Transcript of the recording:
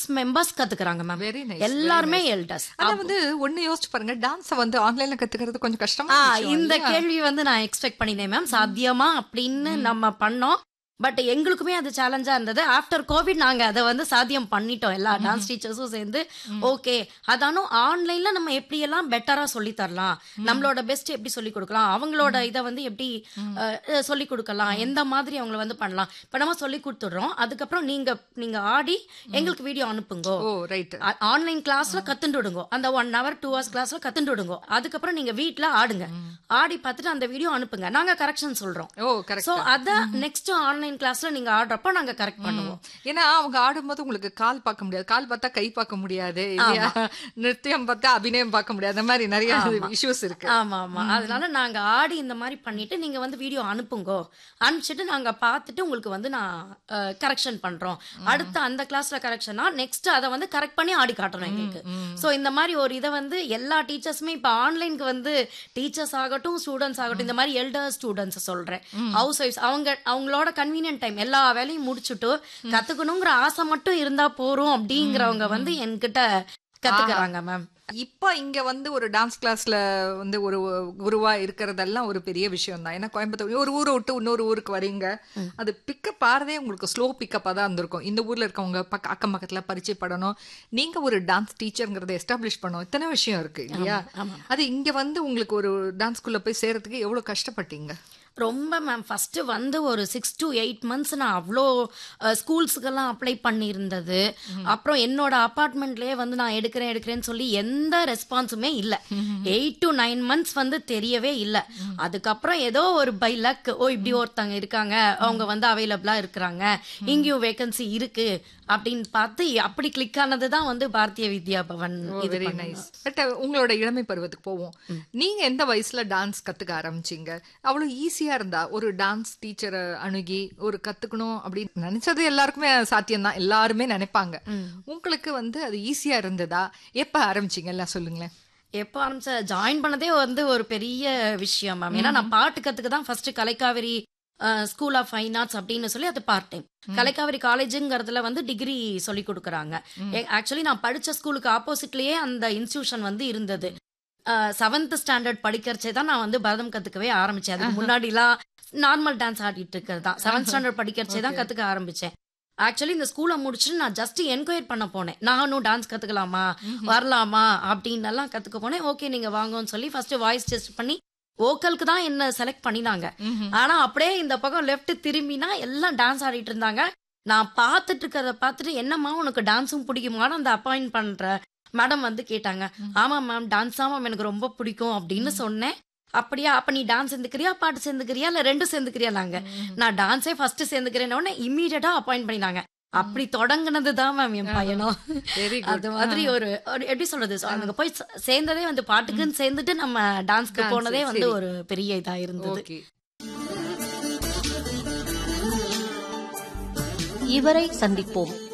Members கத்துக்கிறாங்க ma'am very nice எல்லாருமே elders ஆனா வந்து ஒண்ணு யோசிச்சு பாருங்க டான்ஸ வந்து ஆன்லைன்ல கத்துக்கிறது கொஞ்சம் கஷ்டமா ஆ இந்த கேள்வி வந்து நான் எக்ஸ்பெக்ட் பண்ணினேன் மேம் சாத்தியமா அப்படின்னு நம்ம பண்ணோம் பட் எங்களுக்குமே அது சேலஞ்சா இருந்தது ஆஃப்டர் கோவிட் நாங்க அதை வந்து சாத்தியம் பண்ணிட்டோம் எல்லா டான்ஸ் டீச்சர்ஸும் சேர்ந்து ஓகே அதானும் ஆன்லைன்ல நம்ம எப்படி எல்லாம் பெட்டரா சொல்லி தரலாம் நம்மளோட பெஸ்ட் எப்படி சொல்லி கொடுக்கலாம் அவங்களோட இதை வந்து எப்படி அஹ், சொல்லி கொடுக்கலாம் எந்த மாதிரி அவங்கள வந்து பண்ணலாம் இப்ப நம்ம சொல்லி கொடுத்துடுறோம் அதுக்கப்புறம் நீங்க நீங்க ஆடி எங்களுக்கு வீடியோ அனுப்புங்க ஓ ரைட் ஆன்லைன் கிளாஸ்ல கத்துண்டு விடுங்க அந்த ஒன் ஹவர் டூ ஹவர்ஸ் கிளாஸ்ல கத்துண்டு விடுங்க அதுக்கப்புறம் நீங்க வீட்ல ஆடுங்க ஆடி பார்த்துட்டு அந்த வீடியோ அனுப்புங்க நாங்க கரெக்ஷன் சொல்றோம் ஓ கரெக்ட் சோ அத நெக்ஸ்ட் ஆன்லைன் கிளாஸ்ல நீங்க ஆடுறப்ப நாங்க கரெக்ட் பண்ணுவோம் ஏன்னா அவங்க ஆடும்போது உங்களுக்கு கால் பார்க்க முடியாது கால் பார்த்தா கை பார்க்க முடியாது இல்லையா நிருத்தியம் பார்த்தா அபிநயம் பார்க்க முடியாது அந்த மாதிரி நிறைய இஷ்யூஸ் இருக்கு ஆமா ஆமா அதனால நாங்க ஆடி இந்த மாதிரி பண்ணிட்டு நீங்க வந்து வீடியோ அனுப்புங்க அனுப்பிச்சிட்டு நாங்க பார்த்துட்டு உங்களுக்கு வந்து நான் கரெக்ஷன் பண்றோம் அடுத்து அந்த கிளாஸ்ல கரெக்ஷனா நெக்ஸ்ட் அதை வந்து கரெக்ட் பண்ணி ஆடி காட்டணும் எங்களுக்கு சோ இந்த மாதிரி ஒரு இதை வந்து எல்லா டீச்சர்ஸுமே இப்ப ஆன்லைனுக்கு வந்து டீச்சர்ஸ் ஆகட்டும் ஸ்டூடெண்ட்ஸ் ஆகட்டும் இந்த மாதிரி எல்டர் ஸ்டூடெண்ட்ஸ் சொல்றேன் ஹவுஸ் ஒய்ஃப்ஸ் அவங்க அவங்களோட கன்வீனியன்ட் டைம் எல்லா வேலையும் முடிச்சுட்டு கத்துக்கணுங்கிற ஆசை மட்டும் இருந்தா போறோம் அப்படிங்கிறவங்க வந்து என்கிட்ட கத்துக்கிறாங்க மேம் இப்ப இங்க வந்து ஒரு டான்ஸ் கிளாஸ்ல வந்து ஒரு குருவா இருக்கிறதெல்லாம் ஒரு பெரிய விஷயம் தான் ஏன்னா கோயம்புத்தூர் ஒரு ஊரை விட்டு இன்னொரு ஊருக்கு வரீங்க அது பிக்கப் ஆறதே உங்களுக்கு ஸ்லோ பிக்கப்பாக தான் இருந்திருக்கும் இந்த ஊர்ல இருக்கவங்க பக்க அக்கம் பக்கத்துல பரிச்சயப்படணும் நீங்க ஒரு டான்ஸ் டீச்சருங்கிறத எஸ்டாப்ளிஷ் பண்ணணும் இத்தனை விஷயம் இருக்கு இல்லையா அது இங்க வந்து உங்களுக்கு ஒரு டான்ஸ் ஸ்கூல்ல போய் சேர்றதுக்கு எவ்வளவு கஷ்டப்பட்டீங்க ரொம்ப மேம் ஃபர்ஸ்ட் வந்து ஒரு சிக்ஸ் டு எயிட் மந்த்ஸ் நான் அவ்வளோ ஸ்கூல்ஸுக்கெல்லாம் அப்ளை பண்ணியிருந்தது அப்புறம் என்னோட அப்பார்ட்மெண்ட்லயே வந்து நான் எடுக்கிறேன் எடுக்கிறேன்னு சொல்லி எந்த ரெஸ்பான்ஸுமே இல்லை எயிட் டு நைன் மந்த்ஸ் வந்து தெரியவே இல்லை அதுக்கப்புறம் ஏதோ ஒரு பை லக் ஓ இப்படி ஒருத்தங்க இருக்காங்க அவங்க வந்து அவைலபிளா இருக்கிறாங்க இங்கேயும் வேகன்சி இருக்கு அப்படின்னு பார்த்து அப்படி கிளிக் ஆனது தான் வந்து பாரதிய வித்யா பவன் இது வெரி நைஸ் பட் உங்களோட இளமை பருவத்துக்கு போவோம் நீங்க எந்த வயசுல டான்ஸ் கத்துக்க ஆரம்பிச்சீங்க அவ்வளவு ஈஸியா இருந்தா ஒரு டான்ஸ் டீச்சரை அணுகி ஒரு கத்துக்கணும் அப்படின்னு நினைச்சது எல்லாருக்குமே சாத்தியம் தான் எல்லாருமே நினைப்பாங்க உங்களுக்கு வந்து அது ஈஸியா இருந்ததா எப்ப ஆரம்பிச்சீங்க எல்லாம் சொல்லுங்களேன் எப்போ ஆரம்பிச்ச ஜாயின் பண்ணதே வந்து ஒரு பெரிய விஷயம் மேம் ஏன்னா நான் பாட்டு கத்துக்க தான் first Kalaikaviri school of fine arts அப்படின்னு சொல்லி அது பார்ட் டைம் கலைக்காவிரி காலேஜுங்கிறதுல வந்து டிகிரி சொல்லி கொடுக்குறாங்க ஆக்சுவலி நான் படிச்ச ஸ்கூலுக்கு ஆப்போசிட்லயே அந்த இன்ஸ்டியூஷன் வந்து இருந்தது செவன்த் ஸ்டாண்டர்ட் படிக்கிறச்சே தான் நான் வந்து பரதம் கத்துக்கவே ஆரம்பிச்சேன் அதுக்கு முன்னாடிலாம் நார்மல் டான்ஸ் ஆடிட்டு இருக்கிறது தான் செவன்த் ஸ்டாண்டர்ட் படிக்கிறச்சே தான் கத்துக்க ஆரம்பிச்சேன் ஆக்சுவலி இந்த ஸ்கூலை முடிச்சுட்டு நான் ஜஸ்ட் என்கொயர் பண்ண போனேன் நானும் டான்ஸ் கத்துக்கலாமா வரலாமா அப்படின்னு எல்லாம் கத்துக்க போனேன் ஓகே நீங்க வாங்கன்னு சொல்லி ஃபர்ஸ்ட் வாய்ஸ் டெஸ்ட் பண்ணி ஓக்கலுக்கு தான் என்ன செலக்ட் பண்ணினாங்க ஆனா அப்படியே இந்த பக்கம் லெஃப்ட் திரும்பினா எல்லாம் டான்ஸ் ஆடிட்டு இருந்தாங்க நான் பார்த்துட்டு இருக்கிறத பார்த்துட்டு என்னம்மா உனக்கு டான்ஸும் பிடிக்குமான்னு அந்த அப்பாயிண்ட் பண்ற மேடம் வந்து கேட்டாங்க ஆமா மேம் டான்ஸ் தான் மேம் எனக்கு ரொம்ப பிடிக்கும் அப்படின்னு சொன்னேன் அப்படியா அப்ப நீ டான்ஸ் சேர்ந்துக்கிறியா பாட்டு சேர்ந்துக்கிறியா இல்ல ரெண்டும் சேர்ந்துக்கிறியா நாங்க நான் டான்ஸே ஃபர்ஸ்ட் சேர்ந்துக்கிறேன்னு இம்மீடியட்டா அப்பாயிண்ட் பண்ணினாங்க அப்படி தொடங்குனது தான் மேம் என் பையனும் வெரி அது மாதிரி ஒரு ஒரு எப்படி சொல்றது so அங்க போய் சே- சேர்ந்ததே வந்து பாட்டுக்குன்னு சேர்ந்துட்டு நம்ம டான்ஸ்க்கு Dance, போனதே வந்து சரி. ஒரு பெரிய இதா இருந்தது ஓகே இவரை சந்திப்போம்